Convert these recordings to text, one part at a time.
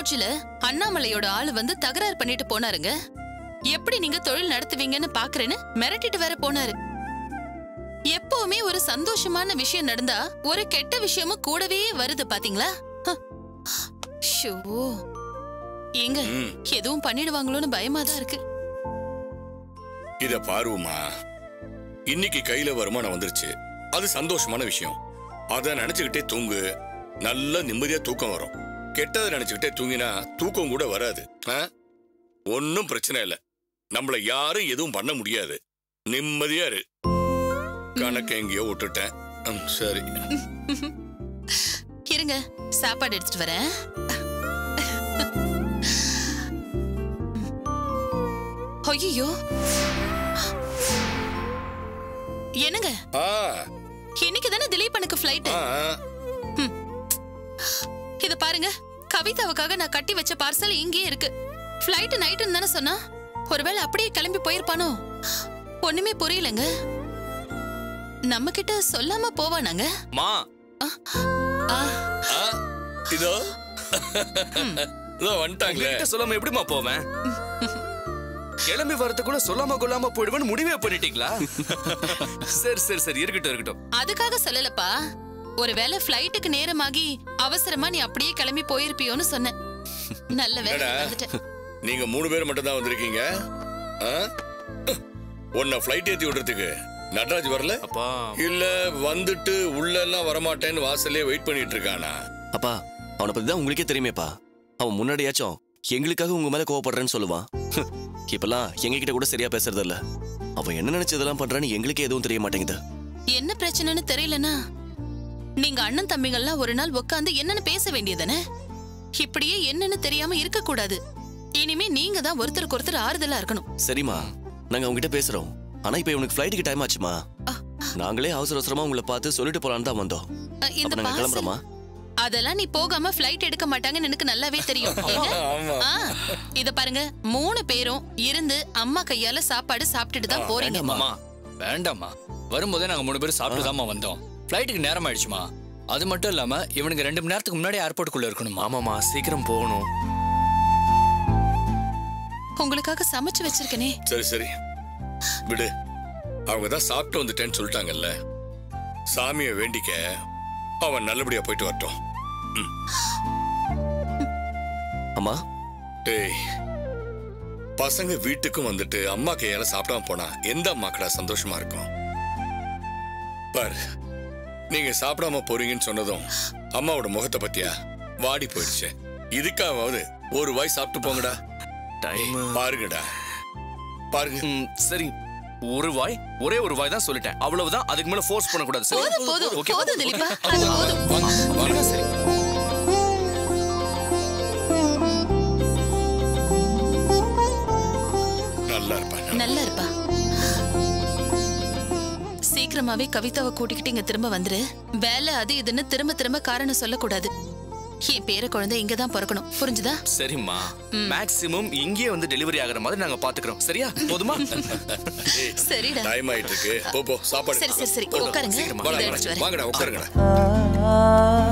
லாட்ஜ்ல அண்ணாமலையோட ஆளு வந்து தகராறு பண்ணிட்டு போனாருங்க எப்படி நீங்க தொழில் நடத்துவீங்கன்னு பாக்குறேன்னு மிரட்டிட்டு வேற போனாரு எப்பவுமே ஒரு சந்தோஷமான விஷயம் நடந்தா ஒரு கெட்ட விஷயமும் கூடவே வருது பாத்தீங்களா ஹ. ஷோ ஏங்க ம். எதுவும் பண்ணிடுவாங்களோன்னு பயமா தான் இருக்கு இத பாருமா இன்னைக்கு கையில வருமானம் வந்துருச்சு அது சந்தோஷமான விஷயம் அத நினைச்சுக்கிட்டே தூங்கு நல்ல நிம்மதியா தூக்கம் வரும் கெட்டதை நினைச்சுக்கிட்டே தூங்கினா தூக்கம் கூட வராது ஒன்னும் பிரச்சனை இல்ல நம்மள யாரும் எதுவும் பண்ண முடியாது நிம்மதியா இரு கணக்கு எங்கேயோ விட்டுட்டேன் ம், சரி இருங்க சாப்பாடு எடுத்துட்டு வரேன் ஐயோ என்னங்க ஆ இன்னைக்கு தானே திலீபனுக்கு ஃப்ளைட் ஆ, இத பாருங்க கவிதாவுக்காக நான் கட்டி வச்ச பார்சல் இங்கேயே இருக்கு ஃப்ளைட் நைட்டுன்னு தானே சொன்னா ஒருவேளை அப்படியே கிளம்பி போயிருப்பானோ ஒண்ணுமே புரியலங்க நம்ம கிட்ட சொல்லாம போவானாங்க மா ஆ, ஆ, இதோ இதோ வந்துட்டாங்களே உங்ககிட்ட சொல்லாம எப்படிமா போவேன் கிளம்பி வரதுக்குள்ள சொல்லாம கொள்ளாம போயிடுவேன்னு முடிவே பண்ணிட்டீங்களா சரி சரி சரி இருக்கட்டும் இருக்கட்டும் அதுக்காக சொல்லலப்பா ஒருவேளை ஃப்ளைட்டுக்கு நேரமாகி அவசரமா நீ அப்படியே கிளம்பி போயிருப்பியோன்னு சொன்னேன் நல்ல வேலை என்னடா? வந்துட்டேன் நீங்க மூணு பேர் மட்டும் தான் வந்திருக்கீங்க ஆ? உன்னை ஃப்ளைட் ஏத்தி விடுறதுக்கு நடராஜ் வரல அப்பா இல்ல வந்துட்டு உள்ள எல்லாம் வரமாட்டேன்னு வாசல்லே வெயிட் பண்ணிட்டு இருக்கானா அப்பா அவனை பத்தி தான் உங்களுக்கே தெரியுமேப்பா அவன் முன்னாடியாச்சும் எங்களுக்காக உங்க மேல கோவப்படுறேன்னு சொல்லுவான் இப்பெல்லாம் எங்க கிட்ட கூட சரியா பேசுறது இல்ல அவன் என்ன நினைச்சு இதெல்லாம் பண்றான்னு எங்களுக்கே எதுவும் தெரிய மாட்டேங்குது என்ன பிரச்சனைன்னு தெரியலனா நீங்க அண்ணன் தம்பிங்கள்லாம் ஒரு நாள் உட்காந்து என்னன்னு பேச வேண்டியதானே இப்படியே என்னன்னு தெரியாம இருக்க கூடாது இனிமே நீங்க தான் ஒருத்தருக்கு ஒருத்தர் ஆறுதலா இருக்கணும் சரிம்மா நாங்க அவங்க கிட்ட பேசுறோம் ஆனா இப்ப இவனுக்கு ஃபிளைட்டுக்கு டைம் ஆச்சுமா நாங்களே அவசர அவசரமா உங்களை பார்த்து சொல்லிட்டு போலான்னு தான் வந்தோம் அ, இந்த அப்ப நாங்க parcel- கிளம்புறோமா அதெல்லாம் நீ போகாம ஃப்ளைட் எடுக்க மாட்டாங்கன்னு எனக்கு நல்லாவே தெரியும் ஏங்க? ஆமா. ஆ, இத பாருங்க மூணு பேரும் இருந்து அம்மா கையால சாப்பாடு சாப்பிட்டுட்டு தான் போறீங்க அம்மா வேண்டாம்மா வரும்போதே நாங்க மூணு பேரும் சாப்பிட்டு தாம்மா வந்தோம் ஃப்ளைட்டுக்கு நேரம் ஆயிடுச்சுமா அது மட்டும் இல்லாம இவனுக்கு ரெண்டு மணி நேரத்துக்கு முன்னாடி ஏர்போர்ட்டுக்குள்ள இருக்கணுமா ஆமாமா சீக்கிரம் போகணும் உங்களுக்காக சமைச்சு வச்சிருக்கனே சரி சரி விடு அவங்க தான் சாப்பிட்டு வந்துட்டேன்னு சொல்லிட்டாங்கல்ல சாமியை வேண்டிக்க அவன் நல்லபடியா போயிட்டு வரட்டும் அம்மா டேய் பசங்க வீட்டுக்கும் வந்துட்டு அம்மா கையால சாப்பிடாம போனா எந்த அம்மாக்கடா சந்தோஷமா இருக்கும் பாரு நீங்க சாப்பிடாம போறீங்கன்னு சொன்னதும் அம்மாவோட முகத்தை பத்தியா வாடி போயிடுச்சு இதுக்காவது ஒரு வாய் சாப்பிட்டு போங்கடா டைம் பாருங்கடா பாருங்க சரி ஒரு வாய் ஒரே ஒரு வாய் தான் சொல்லிட்டேன் அவ்வளவுதான் அதுக்கு மேல ஃபோர்ஸ் பண்ணக்கூடாது சரி போதும் போதும் Okay. போதும் திலீபா அது போதும் வாங்க, வாங்க. சரி நல்லா இருப்பாங்க நல்லா இருப்பா சீக்கிரமாவே கவிதாவை கூட்டிக்கிட்டு இங்க திரும்ப வந்துரு வேலை அது இதுன்னு திரும்ப திரும்ப காரணம் சொல்லக்கூடாது என் பேர குழந்தை இங்க தான் பிறக்கணும் புரிஞ்சுதா சரிம்மா மேக்ஸிமம் இங்கேயே வந்து டெலிவரி ஆகுற மாதிரி நாங்க பாத்துக்கிறோம் சரியா போதுமா சரிடா டைம் ஆயிட்டு இருக்கு போ போ சாப்பாடு சரி சரி சரி உட்காருங்க சீக்கிரமா. இதை வாடா, எடுத்துட்டு வரேன் வாங்கடா உட்காருங்கடா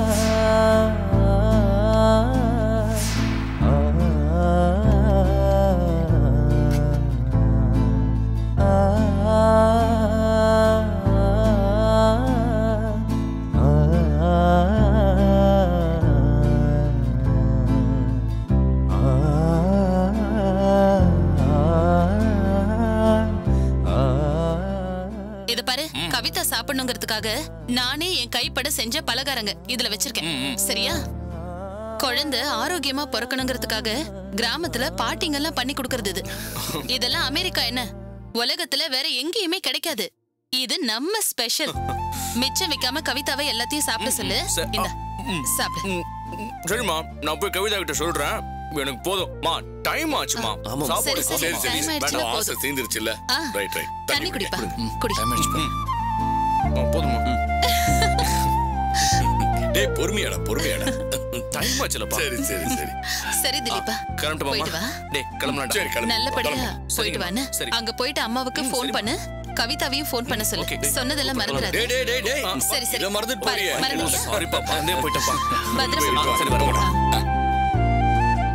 இத பாரு கவிதா சாப்பிடணுங்கிறதுக்காக நானே என் கைப்பட செஞ்ச பலகாரங்க இதுல வச்சிருக்கேன் சரியா குழந்தை ஆரோக்கியமா பிறக்கணுங்கிறதுக்காக கிராமத்துல பாட்டிங்கெல்லாம் பண்ணி கொடுக்கறது இது இதெல்லாம் அமெரிக்கா என்ன உலகத்துல வேற எங்கேயுமே கிடைக்காது இது நம்ம ஸ்பெஷல் மிச்சம் வைக்காம கவிதாவை எல்லாத்தையும் சாப்பிட சொல்லு சரி. இந்த ம். சாப்பிடு ம், ம், சரிம்மா நான் போய் கவிதா கிட்ட சொல்றேன் எனக்கு போதும் மா டைம் ஆச்சுமா ஆமாம். சாப்பாடு சரி, சரி சரி Time ஆயிடுச்சுல, வேண்டாம் ஆசை போதும். தீந்துருச்சுல்ல ஆ. ரைட் ரைட் தண்ணி குடிப்பா குடி டைம் ஆயிடுச்சு ஆ, போதுமா டேய் பொறுமையாடா பொறுமையாடா டைம் ஆச்சுலப்பா சரி சரி சரி சரி திலீபா கிளம்பிட்டு போயிட்டு வா டேய் கிளம்பலாம் சரி கிளம்பு நல்லபடியா கிளம்பு. போயிட்டு வான்னு சரி. அங்க போயிட்டு அம்மாவுக்கு ம், ஃபோன் சரிம்மா. பண்ணு கவிதாவையும் ஃபோன் பண்ண சொல்லு Okay. சொன்னதெல்லாம் மறந்துடாத டேய் டேய் டேய் டேய் சரி சரி இத மறந்துட்டு பாரு, போறியே மறந்துட்டியா? சாரிப்பா மறந்தே போயிட்டப்பா பத்திரமா போயிட்டு வா. சரி வரேன் வரேன்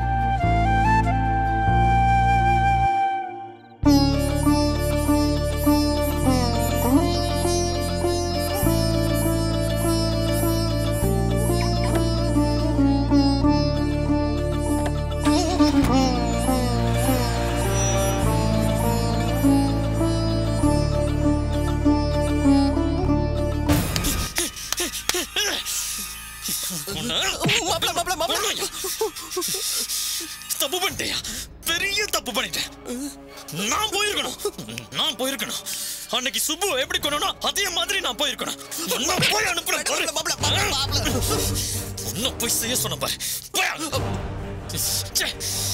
மாப்பிள மாப்பிள மாப்பிள தப்பு பண்ணிட்டேயா பெரிய தப்பு பண்ணிட்டேன் நான் போயிருக்கணும் நான் போயிருக்கணும் அன்னைக்கு சுப்பு எப்படி கொண்டனோ அதே மாதிரி நான் போயிருக்கணும் உன்னை போய் அனுப்புறேன் பாரு. மாப்பிள மாப்பிள மாப்பிள உன்னை போய் செய்ய சொன்ன பாரு போய் அனு- ச்சே.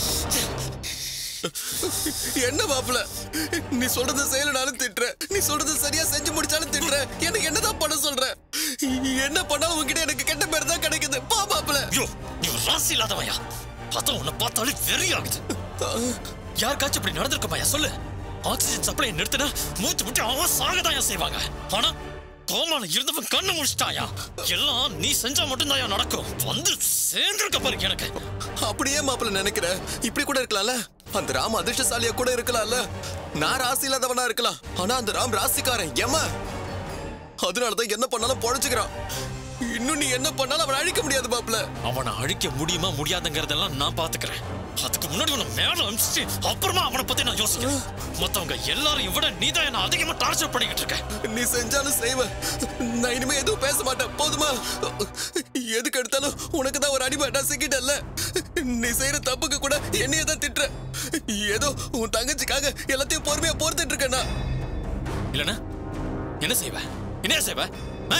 என்ன மாப்பிள நீ சொல்றது செய்யலனாலும் திட்டுற நீ சொல்றது சரியா செஞ்சு முடிச்சாலும் திட்டுற எனக்கு என்னதான் பண்ண சொல்ற என்ன பண்ணாலும் உன்கிட்ட எனக்கு கெட்ட பேர் தான் கிடைக்குது பா மாப்பிள ஐயோ நீ ஒரு ராசி இல்லாதவயா அதான் உன்னை பார்த்தாலே வெறி ஆகுது யாருக்காச்சும் இப்படி நடந்திருக்குமாயா சொல்லு ஆக்சிஜன் சப்ளை நிறுத்தினா மூச்சு முட்டி அவன் சாகதாயா செய்வாங்க ஆனா கோமால இருந்தவன் கண்ணு முடிச்சிட்டாயா எல்லாம் நீ செஞ்சா மட்டும்தான் நடக்கும் வந்து சேர்ந்திருக்க பாரு எனக்கு அப்படியே மாப்பிள நினைக்கிற இப்படி கூட இருக்கலாம்ல அந்த ராம் அதிர்ஷ்டசாலியா கூட இருக்கலாம்ல நான் ராசி இல்லாதவனா இருக்கலாம் ஆனா அந்த ராம் ராசிக்காரன் ஏமா அதனாலதான் என்ன பண்ணாலும் பொழைச்சுக்கிறான் இன்னும் நீ என்ன பண்ணாலும் அவனை அழிக்க முடியாது மாப்பிள அவனை அழிக்க முடியுமா முடியாதுங்கிறதெல்லாம் நான் பாத்துக்கிறேன் அதுக்கு முன்னாடி உன்னை மேல அனுப்பிச்சிட்டு அப்புறமா அவனை பத்தி நான் யோசிக்கிறேன் மத்தவங்க எல்லாரையும் விட நீ தான் என்ன அதிகமா டார்ச்சர் பண்ணிக்கிட்டு இருக்க நீ செஞ்சாலும் செய்வ நான் இனிமே எதுவும் பேச மாட்டேன் போதுமா எதுக்கு எடுத்தாலும் உனக்கு தான் ஒரு அடிமை நான் சிக்கிட்டல்ல நீ செய்யற தப்புக்கு கூட என்னையே தான் திட்டுற ஏதோ உன் தங்கச்சிக்காக எல்லாத்தையும் பொறுமையா பொறுத்துட்டு இருக்கேன் நான் இல்லனா என்ன செய்வ என்ன செய்வ ஆ?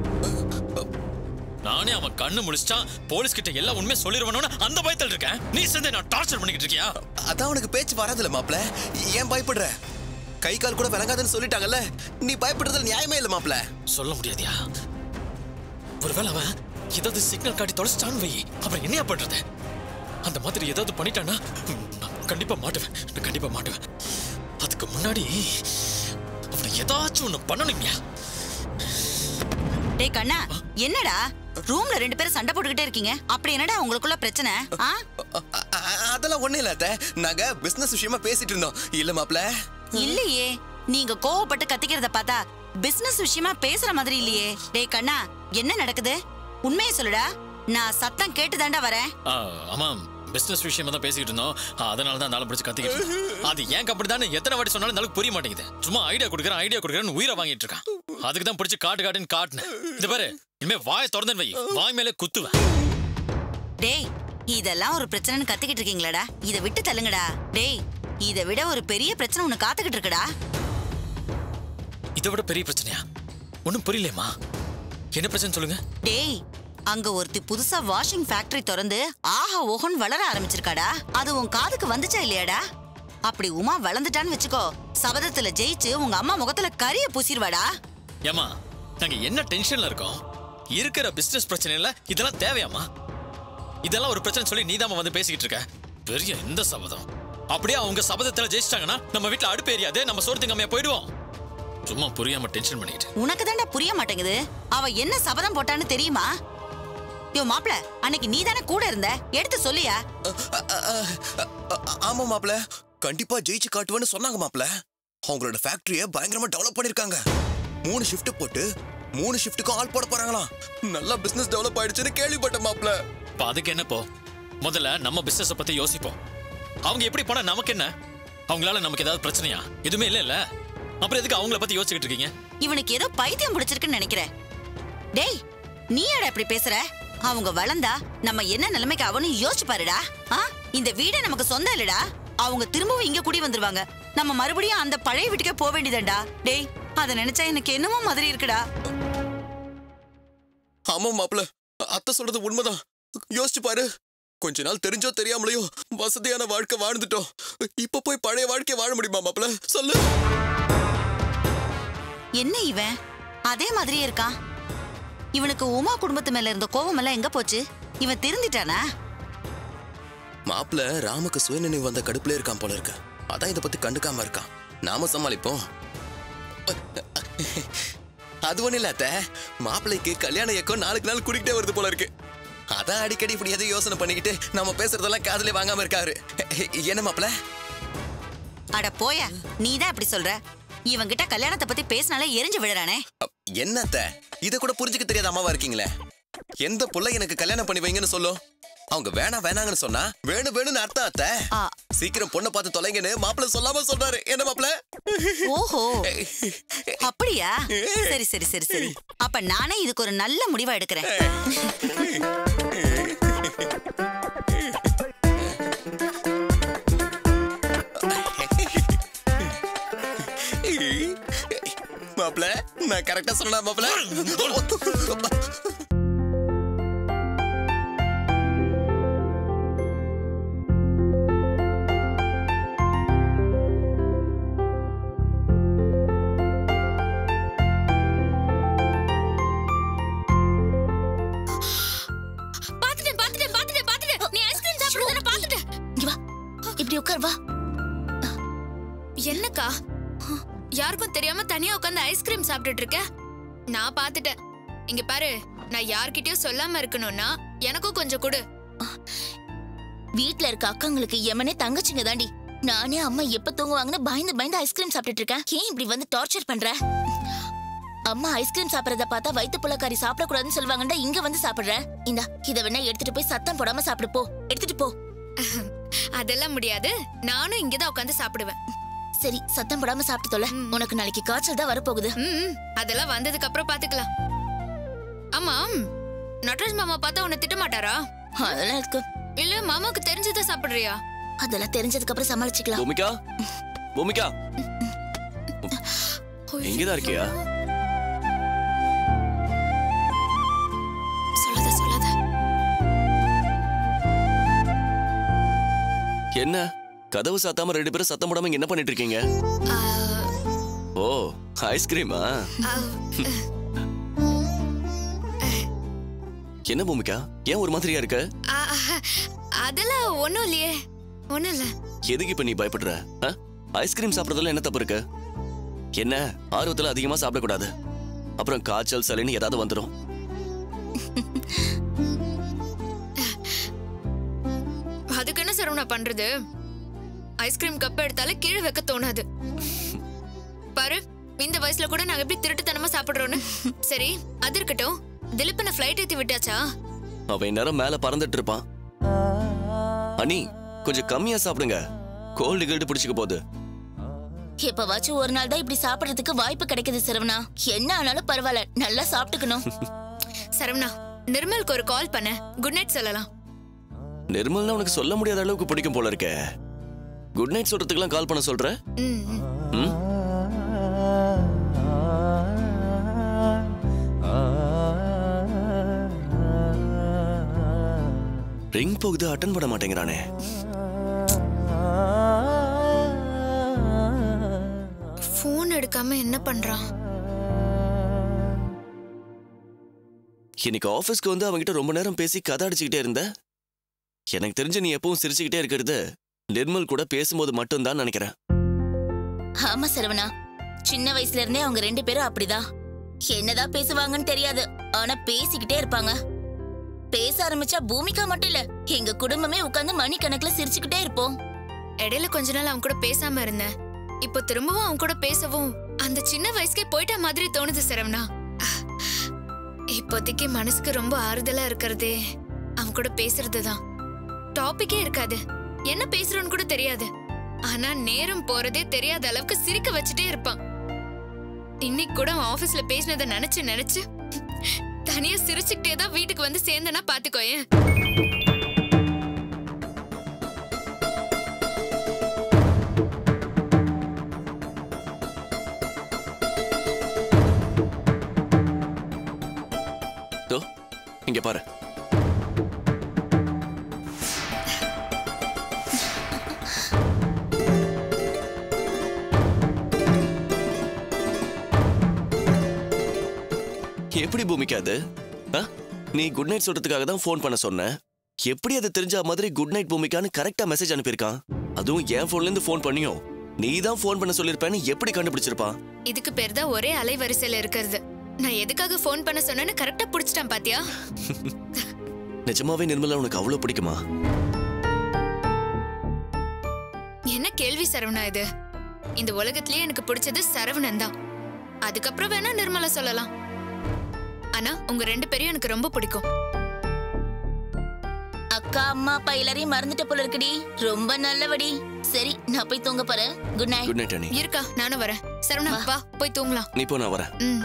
நானே அவன் கண்ணு முழிச்சிட்டான் போலீஸ் கிட்ட எல்லா உண்மையை சொல்லிடுவானு அந்த பயத்தில் இருக்கேன் நீ சேர்ந்து நான் டார்ச்சர் பண்ணிக்கிட்டு இருக்கியா அதான் உனக்கு பேச்சு வராதுல்ல மாப்ள ஏன் பயப்படுற கை கால் கூட விளங்காதுன்னு சொல்லிட்டாங்கல்ல நீ பயப்படுறதுல நியாயமே இல்ல மாப்ள சொல்ல முடியாதியா ஒருவேளை அவன் ஏதாவது சிக்னல் காட்டி தொலைச்சிட்டான்னு வை அப்புறம் என்னையா பண்றது அந்த மாதிரி ஏதாவது பண்ணிட்டான்னா ம், நான் கண்டிப்பா மாட்டுவேன் நான் கண்டிப்பா மாட்டுவேன் அதுக்கு முன்னாடி அவனை ஏதாச்சும் ஒண்ணு பண்ணணும்யா டேய் கண்ணா என்னடா ரூம்ல ரெண்டு பேரும் சண்டை போட்டுக்கிட்டே இருக்கீங்க அப்படி என்னடா உங்களுக்குள்ள பிரச்சனை ஆ அ- அ- அதெல்லாம் ஒண்ணு இல்ல அத்தை. நாங்க பிசினஸ் விஷயமா பேசிட்டு இருந்தோம் இல்ல மாப்ள இல்லையே நீங்க கோவப்பட்டு கத்திக்கிறத பார்த்தா பிசினஸ் விஷயமா பேசுற மாதிரி இல்லையே டேய் கண்ணா என்ன நடக்குது உண்மையை சொல்லுடா நான் சத்தம் கேட்டு தாண்டா வரேன் ஆ, ஆமாம் பிசினஸ் விஷயமா தான் பேசிக்கிட்டு இருந்தோம் அதனால தான் நாளை பிடிச்சு கத்திக்கிட்டு இருந்தோம். அது ஏன் அப்படி தானே எத்தனை வாட்டி சொன்னாலும் நாளுக்கு புரிய மாட்டேங்குது சும்மா ஐடியா கொடுக்குறேன் ஐடியா கொடுக்குறேன்னு உயிரை வாங்கிட்டு இருக்கான் அதுக்கு தான் பிடிச்சி காட்டு காட்டுன்னு காட்டுனேன் இந்த பாரு இனிமே வாயை திறந்தேன் வை வாய் மேலே குத்துவேன் டேய் இதெல்லாம் ஒரு பிரச்சனைன்னு கத்திக்கிட்டு இருக்கீங்களாடா இதை விட்டு தள்ளுங்கடா டேய் இதை விட ஒரு பெரிய பிரச்சனை உன்னை காத்துக்கிட்டு இருக்குடா இதை விட பெரிய பிரச்சனையா ஒன்றும் புரியலையம்மா என்ன பிரச்சனை சொல்லுங்க டேய் அங்க ஒருத்தி புதுசா வாஷிங் ஃபேக்டரி திறந்து ஆஹா ஓஹோன்னு வளர ஆரம்பிச்சிருக்காடா அது உன் காதுக்கு வந்துச்சா இல்லையாடா அப்படி உமா வளர்ந்துட்டான்னு வச்சுக்கோ சபதத்துல ஜெயிச்சு உங்க அம்மா முகத்துல கரிய பூசிடுவாடா ஏமா நாங்க என்ன டென்ஷன்ல இருக்கோம் இருக்கிற பிசினஸ் பிரச்சனையில இதெல்லாம் தேவையாமா இதெல்லாம் ஒரு பிரச்சனை சொல்லி நீதாம்மா வந்து பேசிக்கிட்டு இருக்க பெரிய இந்த சபதம் அப்படியே அவங்க சபதத்துல ஜெயிச்சிட்டாங்கன்னா நம்ம வீட்ல அடுப்பு எரியாது நம்ம சோறு திங்காமையா போயிடுவோம் சும்மா புரியாம டென்ஷன் பண்ணிக்கிட்டு உனக்கு தாண்டா புரிய மாட்டேங்குது அவ என்ன சபதம் போட்டான்னு தெரியுமா யோ மாப்ள அன்னைக்கு நீ தானே கூட இருந்த எடுத்து சொல்லியா ஆமா மாப்ள கண்டிப்பா ஜெயிச்சு காட்டுவேன்னு சொன்னாங்க மாப்ள அவங்களோட ஃபேக்டரிய பயங்கரமா டெவலப் பண்ணிருக்காங்க மூணு ஷிஃப்ட் போட்டு மூணு ஷிஃப்ட்டுக்கும் ஆள் போட போறாங்களாம் நல்லா பிசினஸ் டெவலப் ஆயிடுச்சுன்னு கேள்விப்பட்டேன் மாப்ள இப்ப அதுக்கு என்ன போ முதல்ல நம்ம பிசினஸ் பத்தி யோசிப்போம் அவங்க எப்படி போனா நமக்கு என்ன அவங்களால நமக்கு ஏதாவது பிரச்சனையா எதுவுமே இல்ல இல்ல அப்புறம் எதுக்கு அவங்கள பத்தி யோசிச்சுக்கிட்டு இருக்கீங்க இவனுக்கு ஏதோ பைத்தியம் பிடிச்சிருக்குன்னு நினைக்கிறேன் டேய் நீ ஏடா இப்படி பேசுற அவங்க வளர்ந்தா நம்ம என்ன நிலைமைக்கு அவனும் யோசிச்சு பாருடா ஆ இந்த வீடே நமக்கு சொந்தம் இல்லடா அவங்க திரும்பவும் இங்க குடி வந்துருவாங்க நம்ம மறுபடியும் அந்த பழைய வீட்டுக்கே போக வேண்டியதாண்டா டேய் அத நினைச்சா எனக்கு என்னமோ மாதிரி இருக்குடா ஆமா மாப்ள அத்தை சொல்றது உண்மைதான் யோசிச்சு பாரு கொஞ்ச நாள் தெரிஞ்சோ தெரியாமலையோ வசதியான வாழ்க்கை வாழ்ந்துட்டோம் இப்ப போய் பழைய வாழ்க்கை வாழ முடியுமா மாப்ள சொல்லு என்ன இவன் அதே மாதிரியே இருக்கான் இவனுக்கு உமா குடும்பத்து மேல இருந்த கோவம் எல்லாம் எங்க போச்சு இவன் திருந்திட்டானா மாப்ள ராமுக்கு சுயநினைவு வந்த கடுப்புல இருக்கான் போல இருக்கு அதான் இத பத்தி கண்டுக்காம இருக்கான் நாம சமாளிப்போம் அது ஒண்ணு இல்ல அத்தை மாப்பிள்ளைக்கு கல்யாண இயக்கம் நாளுக்கு நாள் குடிக்கிட்டே வருது போல இருக்கு அதான் அடிக்கடி இப்படி எதையும் யோசனை பண்ணிக்கிட்டு நம்ம பேசுறதெல்லாம் காதுல வாங்காம இருக்காரு என்ன மாப்பிள அட போய நீதான் இப்படி சொல்ற இவன்கிட்ட கல்யாணத்தை பத்தி பேசினாலே எரிஞ்சு விழுறானே என்னத்த இத கூட புரிஞ்சுக்க தெரியாத அம்மாவா இருக்கீங்களே எந்த புள்ள எனக்கு கல்யாணம் பண்ணி வைங்கன்னு சொல்லும் அவங்க வேணா வேணாங்கன்னு சொன்னா வேணும் வேணும்னு அர்த்தம் அத்தை ஆ. சீக்கிரம் பொண்ணை பார்த்து தொலைங்கன்னு மாப்பிள்ள சொல்லாம சொல்றாரு என்ன மாப்பிள்ள ஓஹோ அப்படியா சரி சரி சரி சரி அப்ப நானே இதுக்கு ஒரு நல்ல முடிவா எடுக்கிறேன் மாப்பிள்ள நான் கரெக்டா சொன்னா மாப்பிள்ள பாத்துட்டேன் பாத்துட்டேன் பாத்துட்டேன் பாத்துட்டேன் நீ ஐஸ்கிரீம் சாப்பிடுறத நான் பாத்துட்டேன் இங்க வா இப்படி உட்கார் வா என்னக்கா யாருக்கும் தெரியாம தனியா உட்கார்ந்து ஐஸ்கிரீம் சாப்பிட்டுட்டு இருக்க நான் பாத்துட்டேன் இங்க பாரு நான் யார்கிட்டயும் சொல்லாம இருக்கணும்னா எனக்கும் கொஞ்சம் கொடு வீட்ல இருக்க அக்காங்களுக்கு எமனே தங்கச்சிங்க தாண்டி நானே அம்மா எப்ப தூங்குவாங்கன்னு பயந்து பயந்து ஐஸ்கிரீம் சாப்பிட்டுட்டு இருக்கேன் ஏன் இப்படி வந்து டார்ச்சர் பண்ற அம்மா ஐஸ்கிரீம் சாப்பிடறத பார்த்தா வயித்து புள்ளக்காரி சாப்பிடக்கூடாதுன்னு சொல்லுவாங்கடா இங்க வந்து சாப்பிடுற இந்தா இத வேணா எடுத்துட்டு போய் சத்தம் போடாம சாப்பிடு போ எடுத்துட்டு போ அதெல்லாம் முடியாது நானும் இங்கதான் உட்கார்ந்து சாப்பிடுவேன் சரி சத்தம் போடாம சாப்பிட்டு தொலை உனக்கு நாளைக்கு காய்ச்சல் தான் வரப்போகுது ம், ம், அதெல்லாம் வந்ததுக்கு அப்புறம் பாத்துக்கலாம் ஆமா நட்ராஜ் மாமா பார்த்தா உன்னை திட்ட மாட்டாரா அதெல்லாம் இருக்கு இல்ல மாமாக்கு தெரிஞ்சதை சாப்பிடுறியா அதெல்லாம் தெரிஞ்சதுக்கு அப்புறம் சமாளிச்சுக்கலாம் பூமிகா பூமிகா எங்கதான் இருக்கியா சொல்லாத சொல்லாத என்ன கதவு சாத்தாம ரெண்டு பேரும் சத்தம் போடாம இங்க என்ன பண்ணிட்டு இருக்கீங்க ஆ, ஓ ஐஸ்கிரீமா ஆ, என்ன பூமிகா ஏன் ஒரு மாதிரியா இருக்க ஆ, அதெல்லாம் ஒண்ணும் இல்லையே ஒண்ணும் இல்ல எதுக்கு இப்ப நீ பயப்படுற ஆ? ஐஸ்கிரீம் சாப்பிடறதுல என்ன தப்பு இருக்கு என்ன ஆர்வத்துல அதிகமா சாப்பிடக்கூடாது அப்புறம் காய்ச்சல் சளின்னு ஏதாவது வந்துடும் அதுக்கு என்ன சரவணா பண்றது ஐஸ்கிரீம் கப் எடுத்தாலே கீழே வைக்க தோணாது பாரு இந்த வயசுல கூட நாங்க எப்படி திருட்டுத்தனமா சாப்பிடுறோம்னு சரி அது இருக்கட்டும் திலீப்பனை ஃபிளைட் ஏத்தி விட்டாச்சா அவன் இந்நேரம் மேல பறந்துட்டு இருப்பான் அனி கொஞ்சம் கம்மியா சாப்பிடுங்க கோல்டு கில்டு பிடிச்சிக்க போகுது எப்பவாச்சும் ஒரு நாள் தான் இப்படி சாப்பிடுறதுக்கு வாய்ப்பு கிடைக்குது சரவணா என்ன ஆனாலும் பரவாயில்ல நல்லா சாப்பிட்டுக்கணும் சரவணா நிர்மலுக்கு ஒரு கால் பண்ண குட் நைட் சொல்லலாம் நிர்மல்னா உனக்கு சொல்ல முடியாத அளவுக்கு பிடிக்கும் போல இருக்கே குட் நைட் சொல்றதுக்குலாம் கால் பண்ண சொல்ற ம், ம். ம்? ரிங் போகுது அட்டன் பண்ண மாட்டேங்கிறானே ஃபோன் எடுக்காம என்ன பண்றான் இன்னைக்கு ஆபீஸ்க்கு வந்து அவன்கிட்ட ரொம்ப நேரம் பேசி கதை அடிச்சுக்கிட்டே இருந்த எனக்கு தெரிஞ்சு நீ எப்பவும் சிரிச்சுக்கிட்டே இருக்கிறது நிர்மல் கூட பேசும்போது மட்டும்தான் நினைக்கிறேன் ஆமா சரவணா சின்ன வயசுல இருந்தே அவங்க ரெண்டு பேரும் அப்படிதான் என்னதான் பேசுவாங்கன்னு தெரியாது ஆனா பேசிக்கிட்டே இருப்பாங்க பேச ஆரம்பிச்சா பூமிகா மட்டும் இல்ல எங்க குடும்பமே உட்கார்ந்து மணிக்கணக்குல சிரிச்சுக்கிட்டே இருப்போம் இடையில கொஞ்ச நாள் அவன் கூட பேசாம இருந்தேன் இப்போ திரும்பவும் அவன் கூட பேசவும் அந்த சின்ன வயசுக்கே போயிட்ட மாதிரி தோணுது சரவணா இப்போதைக்கு மனசுக்கு ரொம்ப ஆறுதலா இருக்கிறதே அவன் கூட பேசுறதுதான் டாபிக்கே இருக்காது என்ன பேசுறோன்னு கூட தெரியாது ஆனா நேரம் போறதே தெரியாத அளவுக்கு சிரிக்க வச்சுட்டே இருப்பான் இன்னைக்கு கூட அவன் ஆபீஸ்ல பேசினதை நினைச்சு நினைச்சு தனியா சிரிச்சுக்கிட்டே தான் வீட்டுக்கு வந்து சேர்ந்தனா பாத்துக்கோயேன் தோ இங்க பாரு எப்படி பூமிக்கா அது ஆ? நீ குட் நைட் சொல்றதுக்காக தான் ஃபோன் பண்ண சொன்ன எப்படி அது தெரிஞ்ச மாதிரி குட் நைட் பூமிக்கான்னு கரெக்டா மெசேஜ் அனுப்பியிருக்கான் அதுவும் என் போன்ல இருந்து ஃபோன் பண்ணியும் நீ தான் ஃபோன் பண்ண சொல்லிருப்பேன்னு எப்படி கண்டுபிடிச்சிருப்பான் இதுக்கு பேர் தான் ஒரே அலைவரிசையில இருக்கிறது நான் எதுக்காக ஃபோன் பண்ண சொன்னேன்னு கரெக்டா புடிச்சிட்டான் பாத்தியா நிஜமாவே நிர்மலா உனக்கு அவ்வளவு பிடிக்குமா என்ன கேள்வி சரவணா இது இந்த உலகத்திலேயே எனக்கு பிடிச்சது சரவணன் தான் அதுக்கப்புறம் வேணா நிர்மலா சொல்லலாம் ஆனா உங்க ரெண்டு பேரையும் எனக்கு ரொம்ப பிடிக்கும் அக்கா அக்கா அம்மா அப்பா எல்லாரையும் மறந்துட்ட போல இருக்குடி ரொம்ப நல்லபடி சரி நான் போய் தூங்க போறேன் குட் நைட் குட் நைட் அனி இருக்கா நானும் வரேன் சரவணா வா போய் தூங்கலாம் நீ போ நான் வரேன் ம்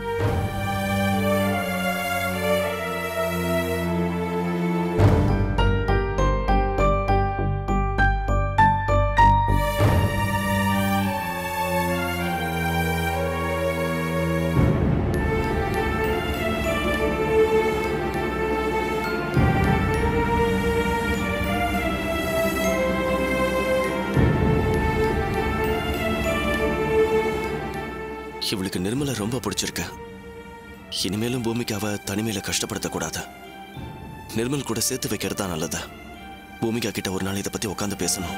இவளுக்கு நிர்மலை ரொம்ப பிடிச்சிருக்கு இனிமேலும் பூமிக்கு அவ தனிமையில கஷ்டப்படுத்தக்கூடாது நிர்மல் கூட சேர்த்து வைக்கிறது தான் நல்லது பூமிகா கிட்ட ஒரு நாள் இதை பத்தி உட்காந்து பேசணும்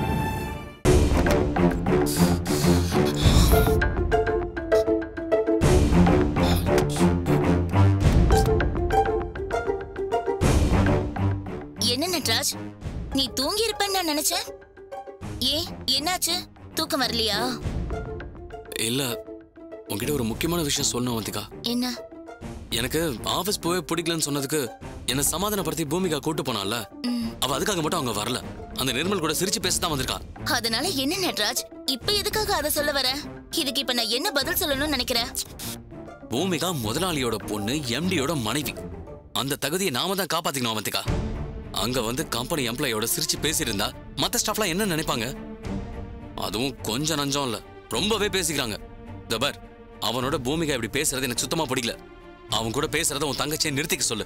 என்ன நட்ராஜ் நீ தூங்கி இருப்பேன்னு நான் நினைச்சேன் ஏன் என்னாச்சு தூக்கம் வரலையா இல்ல உன்கிட்ட ஒரு முக்கியமான விஷயம் சொல்லணும் வந்திகா என்ன எனக்கு ஆபீஸ் போய் பிடிக்கலன்னு சொன்னதுக்கு என்ன சமாதானப்படுத்தி பூமிகா கூட்டு போனால ம், அவ அதுக்காக மட்டும் அவங்க வரல அந்த நிர்மல் கூட சிரிச்சு பேச தான் வந்திருக்கா அதனால என்ன நட்ராஜ் இப்ப எதுக்காக அதை சொல்ல வர இதுக்கு இப்ப நான் என்ன பதில் சொல்லணும்னு நினைக்கிறேன் பூமிகா முதலாளியோட பொண்ணு எம்டியோட மனைவி அந்த தகுதியை நாம தான் காப்பாத்திக்கணும் அவந்திகா அங்க வந்து கம்பெனி எம்ப்ளாயோட சிரிச்சு பேசியிருந்தா மத்த ஸ்டாஃப்லாம் என்ன நினைப்பாங்க அதுவும் கொஞ்சம் நஞ்சம் இல்ல ரொம்பவே பேசிக்கிறாங்க தபர் அவனோட பூமிகா இப்படி பேசுறது எனக்கு சுத்தமா பிடிக்கல அவன் கூட பேசுறத உன் தங்கச்சியை நிறுத்திக்க சொல்லு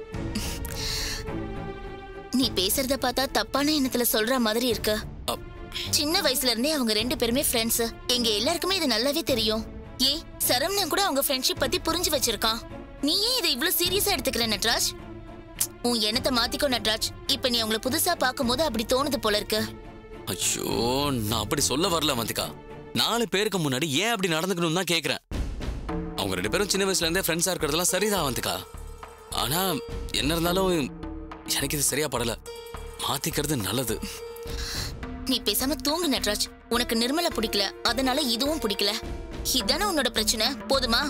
நீ பேசுறத பார்த்தா தப்பான எண்ணத்துல சொல்ற மாதிரி இருக்கு அப்- சின்ன வயசுல இருந்தே அவங்க ரெண்டு பேருமே ஃப்ரெண்ட்ஸ் எங்க எல்லாருக்குமே இது நல்லாவே தெரியும் ஏன் சரவணன் கூட அவங்க ஃப்ரெண்ட்ஷிப் பத்தி புரிஞ்சு வச்சிருக்கான் நீ ஏன் இதை இவ்ளோ சீரியஸா எடுத்துக்கிற நட்ராஜ் உன் எண்ணத்தை மாத்திக்கோ நட்ராஜ் இப்ப நீ அவங்கள புதுசா பார்க்கும்போது அப்படி தோணுது போல இருக்கு ஐயோ நான் அப்படி சொல்ல வரல வந்திகா நாலு பேருக்கு முன்னாடி ஏன் அப்படி நடந்துக்கணும்னு தான் கேக்குறேன் அவங்க ரெண்டு பேரும் சின்ன வயசுல இருந்தே ஃப்ரெண்ட்ஸா இருக்கிறதெல்லாம் சரிதான் வந்திகா ஆனா என்ன இருந்தாலும் எனக்கு இது சரியா படல மாத்திக்கிறது நல்லது நீ பேசாம தூங்கு நட்ராஜ் உனக்கு நிர்மலை பிடிக்கல அதனால இதுவும் பிடிக்கல இதானே உன்னோட பிரச்சனை போதுமா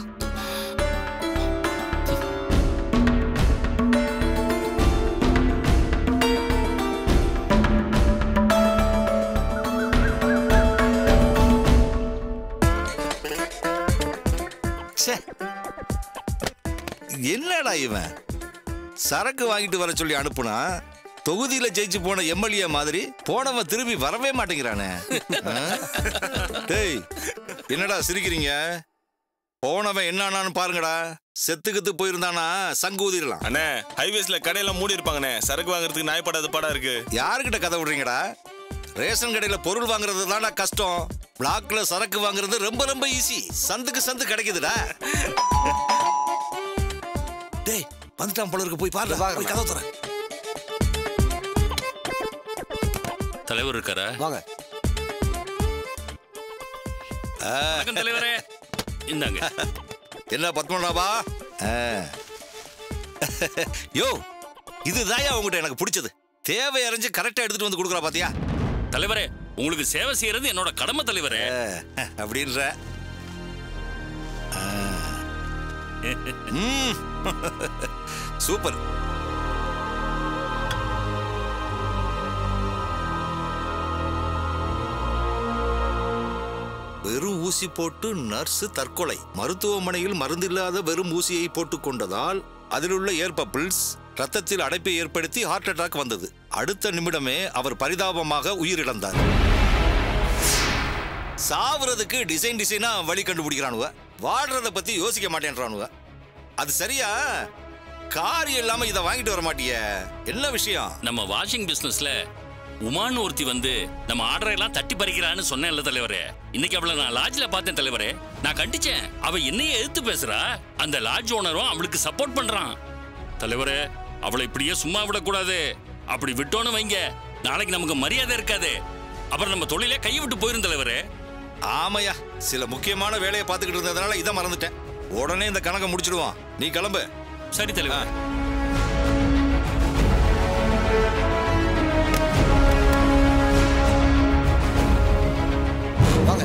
ச்சே. என்னடா இவன் சரக்கு வாங்கிட்டு வர சொல்லி அனுப்புனா தொகுதியில ஜெயிச்சு போன எம்எல்ஏ மாதிரி போனவன் திரும்பி வரவே மாட்டேங்கிறானே ஆ? டேய் என்னடா சிரிக்கிறீங்க போனவன் என்னானான்னு பாருங்கடா செத்துக்கித்து போயிருந்தானா சங்கு ஊதிரலாம் அண்ணே ஹைவேஸ்ல கடையெல்லாம் மூடி இருப்பாங்கண்ணே சரக்கு வாங்குறதுக்கு நாய்ப்படாத பாடா இருக்கு யாருக்கிட்ட கதை விடுறீங்கடா ரேஷன் கடையில பொருள் வாங்குறது தான்டா கஷ்டம் பிளாக்ல சரக்கு வாங்குறது ரொம்ப ரொம்ப ஈஸி சந்துக்கு சந்து கிடைக்குதுடா டேய் வந்துட்டான் போல இருக்கு போய் பாரு போய் கதவு தர தலைவர் இருக்காரா வாங்க வணக்கம் தலைவரே இந்தாங்க என்ன பத்மநாபா ஆ. யோ இதுதாயா உங்ககிட்ட எனக்கு பிடிச்சது தேவை அறிஞ்சு கரெக்டா எடுத்துட்டு வந்து கொடுக்குறா பாத்தியா தலைவரே உங்களுக்கு சேவை செய்யறது என்னோட கடமை தலைவரே ஆ, அப்படின்ற ஆ. ம். சூப்பர் வெறும் ஊசி போட்டு நர்ஸ் தற்கொலை மருத்துவமனையில் மருந்தில்லாத வெறும் ஊசியை போட்டுக் கொண்டதால் அதிலுள்ள ஏர் பப்பிள்ஸ் ரத்தத்தில் அடைப்பை ஏற்படுத்தி ஹார்ட் அட்டாக் வந்தது அடுத்த நிமிடமே அவர் பரிதாபமாக உயிரிழந்தார் சாவுறதுக்கு டிசைன் டிசைனா வழி கண்டுபிடிக்கிறானுவ வாழ்றத பத்தி யோசிக்க மாட்டேன்றானுவ அது சரியா கார் இல்லாம இதை வாங்கிட்டு வர மாட்டிய என்ன விஷயம் நம்ம வாஷிங் பிசினஸ்ல உமான்னு ஒருத்தி வந்து நம்ம ஆர்டரை எல்லாம் தட்டி பறிக்கிறான்னு சொன்னேன்ல தலைவரே இன்னைக்கு அவளை நான் லாட்ஜ்ல பார்த்தேன் தலைவரே நான் கண்டிச்சேன் அவ என்னையே எதிர்த்து பேசுறா அந்த லாட்ஜ் ஓனரும் அவளுக்கு சப்போர்ட் பண்றான் தலைவரே அவளை இப்படியே சும்மா விடக்கூடாது அப்படி விட்டோன்னு வைங்க நாளைக்கு நமக்கு மரியாதை இருக்காது அப்புறம் நம்ம தொழிலே கை விட்டு போயிரும் தலைவரே ஆமையா சில முக்கியமான வேலையை பார்த்துக்கிட்டு இருந்ததுனால இதை மறந்துட்டேன் உடனே இந்த கணக்கை முடிச்சிடுவான் நீ கிளம்பு சரி தலைவர் வாங்க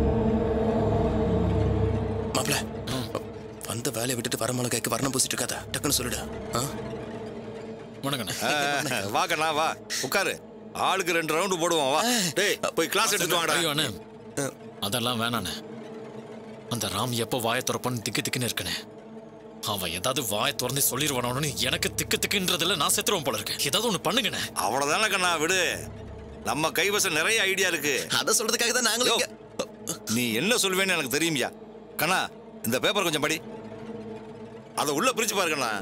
மாப்ள வந்த வேலையை விட்டுட்டு வரமலை கைக்கு வர்ணம் பூசிட்டு இருக்காத டக்குன்னு சொல்லிடு ஆ? வணக்கண்ணே ஆ, வா கண்ணா வா உட்காரு ஆளுக்கு ரெண்டு ரவுண்டு போடுவோம் வா டேய் போய் கிளாஸ் எடுத்துட்டு வாங்கடா ஐயோ அண்ணே அதெல்லாம் வேணாண்ணே அந்த ராம் எப்போ வாயை திறப்பான்னு திக்கு திக்குன்னு இருக்கனே அவன் ஏதாவது வாயை திறந்து சொல்லிடுவானோன்னு எனக்கு திக்கு திக்குன்றதுல நான் செத்துருவேன் போல இருக்கு ஏதாவது ஒன்று பண்ணுங்கண்ணே அவ்வளவுதானே கண்ணா விடு நம்ம கைவசம் நிறைய ஐடியா இருக்கு அதை சொல்றதுக்காக தான் நாங்களும் இங்க- நீ என்ன சொல்வேன்னு எனக்கு தெரியும்யா கண்ணா இந்த பேப்பர் கொஞ்சம் படி அதை உள்ள பிரிச்சு பாரு கண்ணா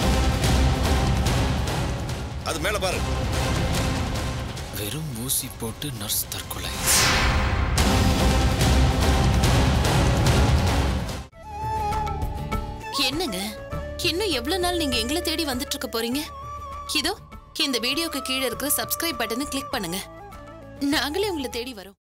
அது மேல பாரு வெறும் ஊசி போட்டு நர்ஸ் தற்கொலை என்னங்க இன்னும் எவ்வளவு நாள் நீங்க எங்களை தேடி வந்துட்டு இருக்க போறீங்க இதோ இந்த வீடியோக்கு கீழே இருக்கிற சப்ஸ்கிரைப் பட்டனை கிளிக் பண்ணுங்க நாங்களே உங்களை தேடி வரோம்